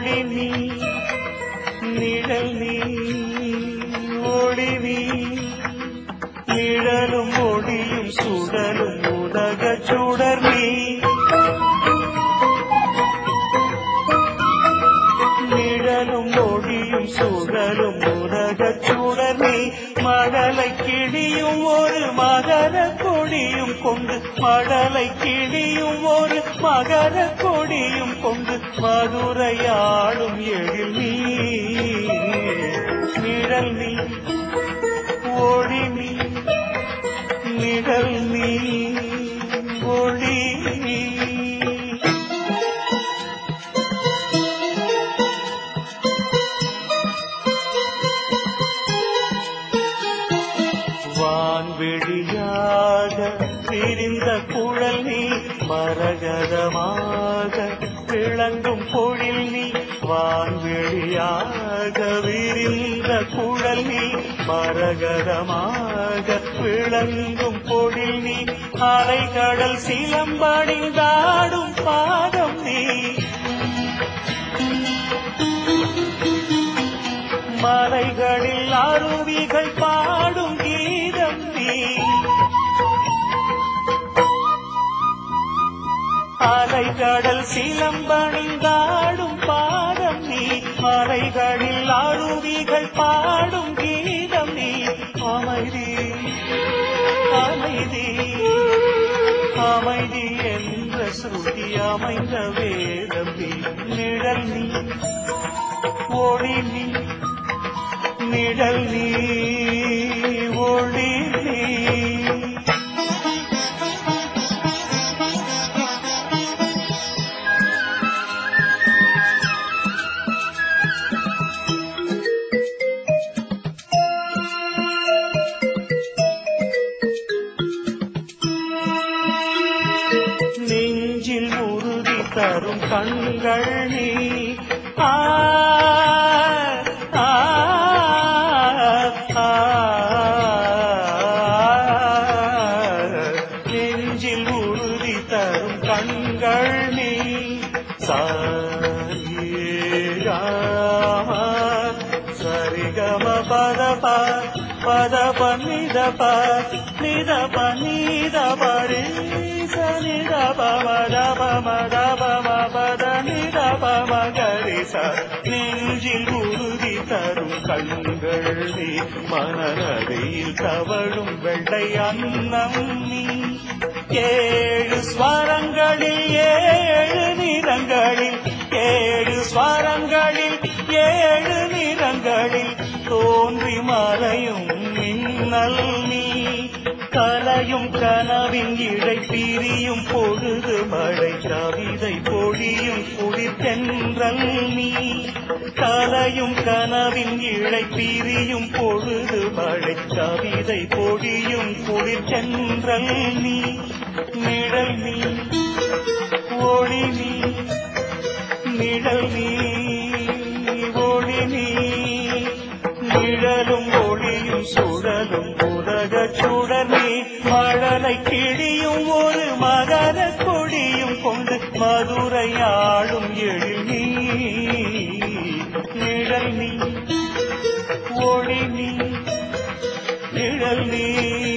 ஒளி நீ நிழல் நீ ஒளி நீ நிழலும் ஒளியும் சுடலும் உலக சுடர் நீ நிழலும் ஒளியும் சுடலும் உலக சுடர் நீ மழலை கிளியும் ஒரு மகர கொடியும் கொண்டு மழலை கிளியும் ஒரு மகர கொடியும் கொண்டு மதுரையாளும் எழில் நீ நிழல் நீ ஒளி நீ நிழல் நீ ஒளி நீ வான்வெளியாக விரிந்த குழல் நீ மரகதமாக விளங்கும் பொழில் நீ வான்வெளியாக விரிந்த குழல் நீ மரகதமாக விளங்கும் பொழில் நீ அலைகடல் சிலம்படிந்தாடும் பாதம் நீ மலைகளில் அருவிகள் பாடும் கீதம் நீ அலைகடல் சிலம்பணிந்தாடும் பாதம் நீ மலைகளில் அருவிகள் பாடும் கீதம் நீ அமைதி அமைதி அமைதி என்ற ஸ்ருதி அமைந்த வேதம் நீ நிழல் நீ ஒளி நீ நிழல் நீ ஒளி நீ நெஞ்சில் உறுதி தரும் கண்கள் நீ ஆ, ஆ, ஆ. நெஞ்சில் உறுதி தரும் கண்கள் நீ சாரிகாம சரிகம பதப பதப நிதப நிதப நிதப ரே சனிதப மதப மதப மபத நிதப மகரிச நெஞ்சில் உறுதி தரும் கண்கள் நீ மனநதியில் தவழும் வெள்ளை அன்னம் நீ ஏழு ஸ்வரங்களில் ஏழு நிறங்களில் ஏழு ஸ்வரங்களில் ஏழு நிறங்களில் தோன்றி மறையும் மின்னல் நீ கலையும் கனவின் இழை பிரியும் பொழுது மழை கவிதை பொழியும் குளிர்தென்றல் நீ கலையும் கனவின் இழை பிரியும் பொழுது மழை கவிதை பொழியும் குளிர்தென்றல் நீ நிழல் நீ ஒளி நீ நிழல் நீ ஒளி நீ நிழலும் ஒளியும் சுழலும் உலக சுடர் நீ மழலை கிளியும் ஒரு மகர கொடியும் கொண்டு மதுரையாளும் எழில் நீ நிழல் நீ ஒளி நீ நிழல் நீ